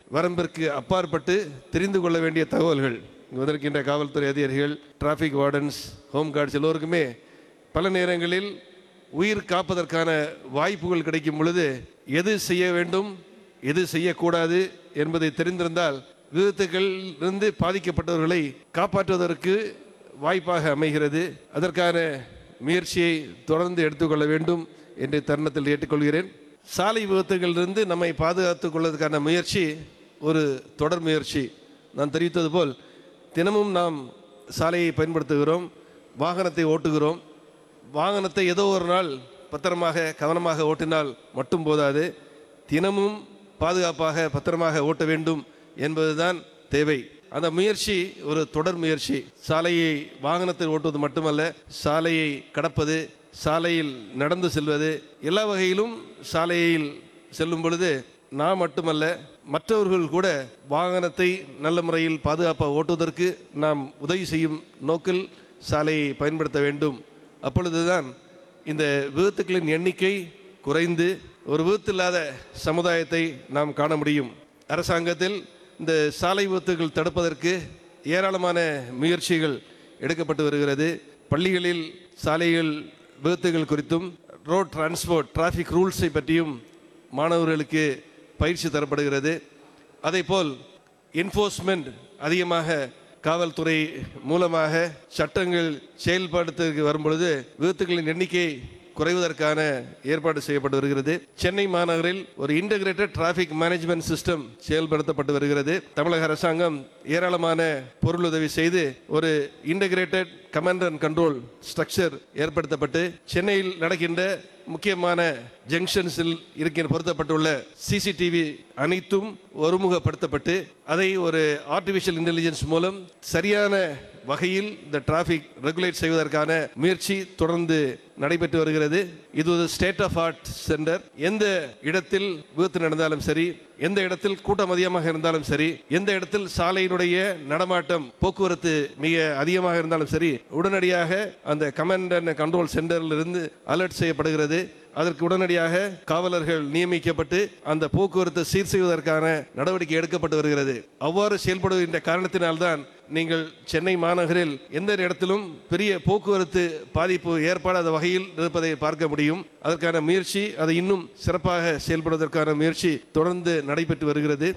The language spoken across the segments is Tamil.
வரம்பிற்கு அப்பாற்பட்டு தெரிந்து கொள்ள வேண்டிய தகவல்கள் இங்கு வந்திருக்கின்ற காவல்துறை அதிகாரிகள் டிராஃபிக் வார்டன்ஸ் ஹோம் கார்ட்ஸ் எல்லோருக்குமே பல நேரங்களில் உயிர் காப்பதற்கான வாய்ப்புகள் கிடைக்கும் பொழுது எது செய்ய வேண்டும் எது செய்யக்கூடாது என்பதை தெரிந்திருந்தால் விபத்துகளிலிருந்து பாதிக்கப்பட்டவர்களை காப்பாற்றுவதற்கு வாய்ப்பாக அமைகிறது அதற்கான முயற்சியை தொடர்ந்து எடுத்துக்கொள்ள வேண்டும் என்று தருணத்தில் ஏற்றுக்கொள்கிறேன் சாலை விபத்துகளிலிருந்து நம்மை பாதுகாத்துக் கொள்வதற்கான முயற்சி ஒரு தொடர் முயற்சி நான் தெரிவித்தது போல் தினமும் நாம் சாலையை பயன்படுத்துகிறோம் வாகனத்தை ஓட்டுகிறோம் வாகனத்தை ஏதோ ஒரு நாள் பத்திரமாக கவனமாக ஓட்டினால் மட்டும் போதாது தினமும் பாதுகாப்பாக பத்திரமாக ஓட்ட வேண்டும் என்பதுதான் தேவை அந்த முயற்சி ஒரு தொடர் முயற்சி சாலையை வாகனத்தில் ஓட்டுவது மட்டுமல்ல சாலையை கடப்பது சாலையில் நடந்து செல்வது எல்லா வகையிலும் சாலையில் செல்லும் பொழுது நான் மட்டுமல்ல மற்றவர்கள் கூட வாகனத்தை நல்ல முறையில் பாதுகாப்பாக ஓட்டுவதற்கு நாம் உதவி செய்யும் நோக்கில் சாலையை பயன்படுத்த வேண்டும் அப்பொழுதுதான் இந்த விபத்துக்களின் எண்ணிக்கை குறைந்து ஒரு விபத்து இல்லாத சமுதாயத்தை நாம் காண முடியும் அரசாங்கத்தில் இந்த சாலை விபத்துகள் தடுப்பதற்கு ஏராளமான முயற்சிகள் எடுக்கப்பட்டு வருகிறது பள்ளிகளில் சாலைகள் விபத்துகள் குறித்தும் ரோட் டிரான்ஸ்போர்ட் டிராஃபிக் ரூல்ஸை பற்றியும் மாணவர்களுக்கு பயிற்சி தரப்படுகிறது அதேபோல் என்ஃபோர்ஸ்மெண்ட் அதிகமாக காவல்துறை மூலமாக சட்டங்கள் செயல்படுத்த வரும்பொழுது விபத்துகளின் எண்ணிக்கை குறைவதற்கான ஏற்பாடு செய்யப்பட்டு வருகிறது சென்னை மாநகரில் ஒரு இன்டகிரேட்டட் டிராஃபிக் மேனேஜ்மெண்ட் சிஸ்டம் செயல்படுத்தப்பட்டு வருகிறது தமிழக அரசாங்கம் ஏராளமான பொருளுதவி செய்து ஒரு integrated command and control structure ஏற்படுத்தப்பட்டு சென்னையில் நடக்கின்ற முக்கியமான ஜங்ஷன்ஸில் இருக்கின்ற பொருத்தப்பட்டுள்ள சிசிடிவி அனைத்தும் ஒருமுகப்படுத்தப்பட்டு அதை ஒரு ஆர்டிஃபிஷியல் இன்டெலிஜென்ஸ் மூலம் சரியான வகையில் இந்த டிராஃபிக் ரெகுலேட் செய்வதற்கான முயற்சி தொடர்ந்து நடைபெற்று வருகிறது இது ஒரு ஸ்டேட் ஆஃப் ஆர்ட் சென்டர் எந்த இடத்தில் விபத்து நடந்தாலும் சரி எந்த இடத்தில் கூட்டம் அதிகமாக இருந்தாலும் சரி எந்த இடத்தில் சாலையினுடைய நடமாட்டம் போக்குவரத்து மிக அதிகமாக இருந்தாலும் சரி உடனடியாக அந்த கமாண்ட் அண்ட் கண்ட்ரோல் சென்டரில் இருந்து அலர்ட் செய்யப்படுகிறது அதற்கு உடனடியாக காவலர்கள் நியமிக்கப்பட்டு அந்த போக்குவரத்தை சீர் செய்வதற்கான நடவடிக்கை எடுக்கப்பட்டு வருகிறது அவ்வாறு செயல்படுகின்ற காரணத்தினால்தான் நீங்கள் சென்னை மாநகரில் எந்த இடத்திலும் பெரிய போக்குவரத்து பாதிப்பு ஏற்படாத வகையில் இருப்பதை பார்க்க முடியும் அதற்கான முயற்சி அதை இன்னும் சிறப்பாக செயல்படுவதற்கான முயற்சி தொடர்ந்து நடைபெற்று வருகிறது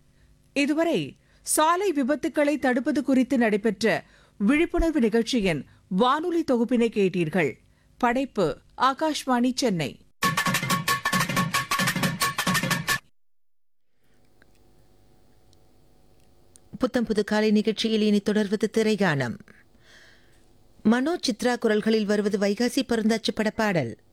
இதுவரை சாலை விபத்துக்களை தடுப்பது குறித்து நடைபெற்ற விழிப்புணர்வு நிகழ்ச்சியின் வானொலி தொகுப்பினை கேட்டீர்கள் படைப்பு ஆகாஷ்வாணி சென்னை புத்தம் புது காலை நிகழ்ச்சியில் இனி தொடர்வது திரைகானம் மனோ சித்ரா குரல்களில் வருவது வைகாசி பருந்தாச்சு பட பாடல்